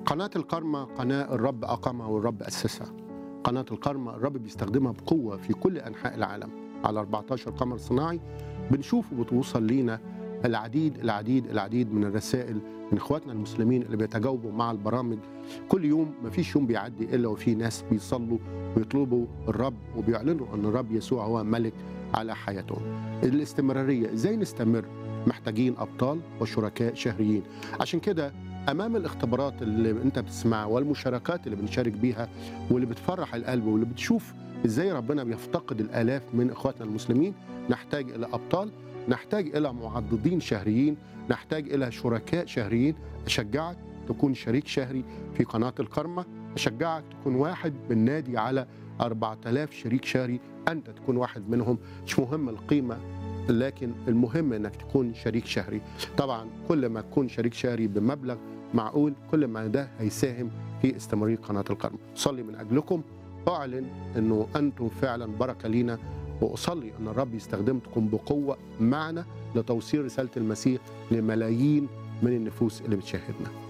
قناة الكرمة قناة الرب أقامها والرب أسسها قناة الكرمة الرب بيستخدمها بقوة في كل أنحاء العالم على 14 قمر صناعي بنشوف وبتوصل لينا العديد العديد العديد من الرسائل من اخواتنا المسلمين اللي بيتجاوبوا مع البرامج كل يوم ما فيش يوم بيعدي الا وفي ناس بيصلوا ويطلبوا الرب وبيعلنوا ان الرب يسوع هو ملك على حياتهم الاستمراريه ازاي نستمر محتاجين ابطال وشركاء شهريين عشان كده امام الاختبارات اللي انت بتسمعها والمشاركات اللي بنشارك بيها واللي بتفرح القلب واللي بتشوف ازاي ربنا بيفتقد الالاف من اخواتنا المسلمين نحتاج الى ابطال نحتاج الى معضدين شهريين نحتاج الى شركاء شهريين اشجعك تكون شريك شهري في قناه الكرمه اشجعك تكون واحد بالنادي على 4000 شريك شهري انت تكون واحد منهم مش مهم القيمه لكن المهم انك تكون شريك شهري طبعا كل ما تكون شريك شهري بمبلغ معقول كل ما ده هيساهم في استمراريه قناه الكرمه صلي من اجلكم اعلن انه انتم فعلا بركه لينا واصلي ان الرب يستخدمكم بقوه معنا لتوصيل رساله المسيح لملايين من النفوس اللي بتشاهدنا